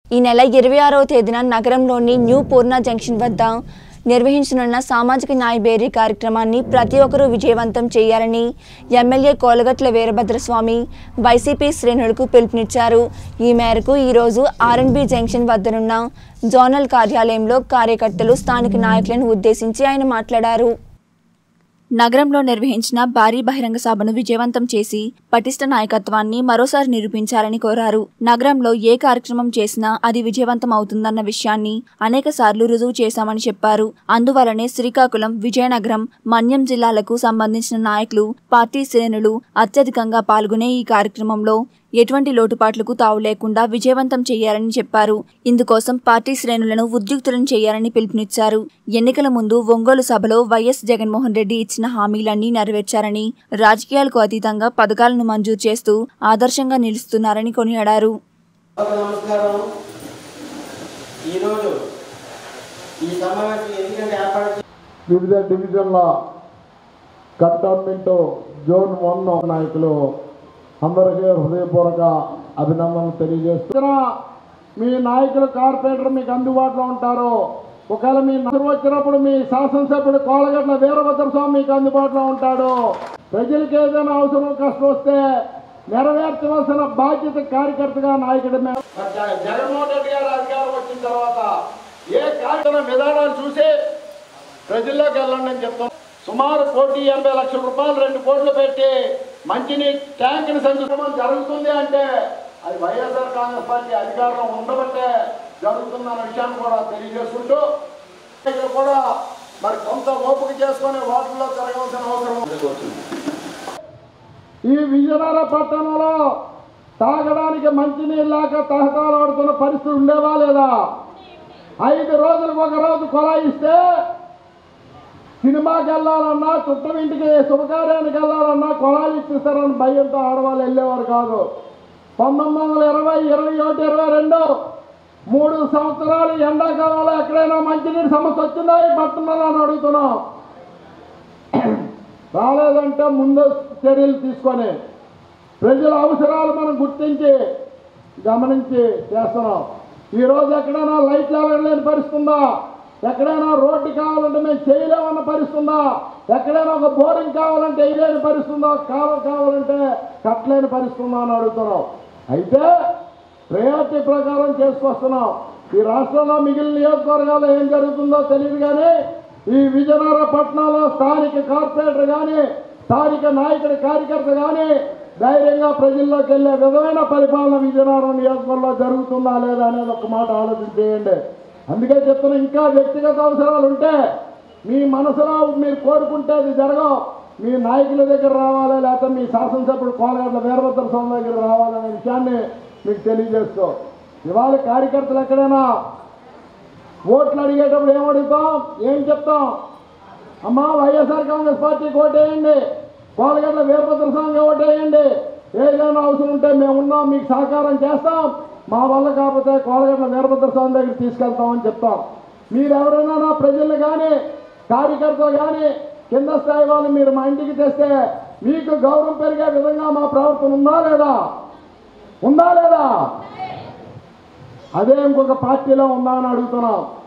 ఈ నెల ఇరవై ఆరవ తేదీన నగరంలోని న్యూ పూర్ణ జంక్షన్ వద్ద నిర్వహించనున్న సామాజిక న్యాయ బేరీ కార్యక్రమాన్ని ప్రతి ఒక్కరూ విజయవంతం చేయాలని ఎమ్మెల్యే కోలగట్ల వీరభద్రస్వామి వైసీపీ శ్రేణులకు పిలుపునిచ్చారు ఈ మేరకు ఈరోజు ఆర్ఎన్బి జంక్షన్ వద్దనున్న జోనల్ కార్యాలయంలో కార్యకర్తలు స్థానిక నాయకులను ఉద్దేశించి ఆయన మాట్లాడారు నగరంలో నిర్వహించిన భారీ బహిరంగ సభను విజయవంతం చేసి పటిష్ట నాయకత్వాన్ని మరోసారి నిరూపించాలని కోరారు నగరంలో ఏ కార్యక్రమం చేసినా అది విజయవంతం అవుతుందన్న విషయాన్ని అనేక సార్లు రుజువు చేశామని చెప్పారు అందువలనే శ్రీకాకుళం విజయనగరం మన్యం జిల్లాలకు సంబంధించిన నాయకులు పార్టీ శ్రేణులు అత్యధికంగా పాల్గొనే ఈ కార్యక్రమంలో ఎటువంటి లోటుపాట్లకు తావు లేకుండా విజయవంతం చేయాలని చెప్పారు ఇందుకోసం పార్టీ శ్రేణులను ఉద్యుక్తులను చేయాలని పిలుపునిచ్చారు ఎన్నికల ముందు ఒంగోలు సభలో వైఎస్ జగన్మోహన్ రెడ్డి ఇచ్చిన హామీలన్నీ నెరవేర్చారని రాజకీయాలకు అతీతంగా పథకాలను మంజూరు చేస్తూ ఆదర్శంగా నిలుస్తున్నారని కొనియాడారు అందరికీ నమస్కారం ఈరోజు ఈ సమావేశం ఎందుకంటే ఏర్పాటు చే- వివిధ డివిజన్ల కంటోన్మెంట్ జోన్ వన్ నాయకులు అందరికీ హృదయపూర్వక అభినందనలు తెలియజేస్తున్నా మీ నాయకులు కార్పొరేటర్ మీకు అందుబాటులో ఉంటారు ఒకవేళ మీ నగరం వచ్చినప్పుడు మీ శాసనసభ్యుడు కోలగట్ల వీరభద్ర స్వామి మీకు అందుబాటులో ఉంటాడు ప్రజలకు ఏదైనా అవసరం కష్టం వస్తే నెరవేర్చవలసిన బాధ్యత కార్యకర్తగా నాయకుడి మీద మరి జగ- జగన్మోహన్ రెడ్డి గారు అధికారం వచ్చిన తర్వాత ఏ కార్యక్రమ విధానాలు చూసి ప్రజల్లోకి వెళ్ళండి అని చెప్తాం సుమారు కోటి ఎనభై లక్షల రూపాయలు రెండు కోట్లు పెట్టి మంచినీటి ట్యాంకుని సంక్షేమం జరుగుతుంది అంటే అది వైఎస్ఆర్ కాంగ్రెస్ పార్టీ అధికారంలో ఉండబట్టే జరుగుతుందన్న విషయాన్ని కూడా తెలియజేసుకుంటూ ఇక్కడ కూడా మరి కొంత ఓపిక చేసుకొని వాటిల్లో జరగవలసిన అవసరం ఉంది. ఈ విజయనగర పట్టణంలో తాగడానికి మంచినీళ్ళు లేక తహతాలాడుతున్న పరిస్థితి ఉండేవా లేదా ఐదు రోజులకు ఒక రోజు కొలాయిస్తే సినిమాకి వెళ్ళాలన్నా చుట్టం ఇంటికి శుభకార్యానికి వెళ్ళాలన్నా కొలాయి ఇచ్చిస్తారని భయంతో ఆడవాళ్ళు వెళ్ళేవారు కాదు పంతొమ్మిది వందల ఇరవై ఇరవై ఒకటి ఇరవై రెండు మూడు సంవత్సరాలు ఎండాకాలంలో ఎక్కడైనా మంచినీటి సమస్య వచ్చిందా ఈ పట్టణంలో అని అడుగుతున్నాం రాలేదంటే ముందు చర్యలు తీసుకొని ప్రజల అవసరాలు మనం గుర్తించి గమనించి చేస్తున్నాం ఈరోజు ఎక్కడైనా లైట్లు వెళ్ళలేని పరిస్థితి ఉందా ఎక్కడైనా రోడ్డు కావాలంటే మేము చేయలేమన్న పరిస్థితి ఉందా ఎక్కడైనా ఒక బోరింగ్ కావాలంటే వేయలేని పరిస్థితి ఉందా కాలువ కావాలంటే కట్టలేని పరిస్థితి ఉందా అని అడుగుతున్నాం అయితే ప్రయారిటీ ప్రకారం చేసుకొస్తున్నాం ఈ రాష్ట్రంలో మిగిలిన నియోజకవర్గాల్లో ఏం జరుగుతుందో తెలియదు కానీ ఈ విజయనగర పట్టణంలో స్థానిక కార్పొరేటర్ కానీ స్థానిక నాయకుడి కార్యకర్త కానీ ధైర్యంగా ప్రజల్లోకి వెళ్ళే విధమైన పరిపాలన విజయనగరం నియోజకవర్గంలో జరుగుతుందా లేదా అనేది ఒక మాట ఆలోచన చేయండి అందుకే చెప్తున్నా ఇంకా వ్యక్తిగత అవసరాలు ఉంటే మీ మనసులో మీరు కోరుకుంటే అది జరగవు మీ నాయకుల దగ్గర రావాలి లేకపోతే మీ శాసనసభ్యుడు కోలగడ్ల వీరభద్ర స్వామి దగ్గర రావాలనే విషయాన్ని మీకు తెలియజేస్తూ ఇవాళ కార్యకర్తలు ఎక్కడైనా ఓట్లు అడిగేటప్పుడు ఏం అడుగుతాం ఏం చెప్తాం అమ్మా వైఎస్ఆర్ కాంగ్రెస్ పార్టీకి ఓటేయండి కోలగడ్ల వీరభద్ర స్వామికి ఓటేయండి ఏదైనా అవసరం ఉంటే మేము ఉన్నాం మీకు సహకారం చేస్తాం మా వల్ల కాకపోతే కోలగడ్ల వీరభద్ర స్వామి దగ్గర తీసుకెళ్తామని చెప్తాం మీరు ఎవరైనా నా ప్రజలు కానీ కార్యకర్తలు కానీ కింద స్థాయి వాళ్ళు మీరు మా ఇంటికి తెస్తే మీకు గౌరవం పెరిగే విధంగా మా ప్రవర్తన ఉందా లేదా ఉందా లేదా అదే ఇంకొక పార్టీలో ఉందా అని అడుగుతున్నాం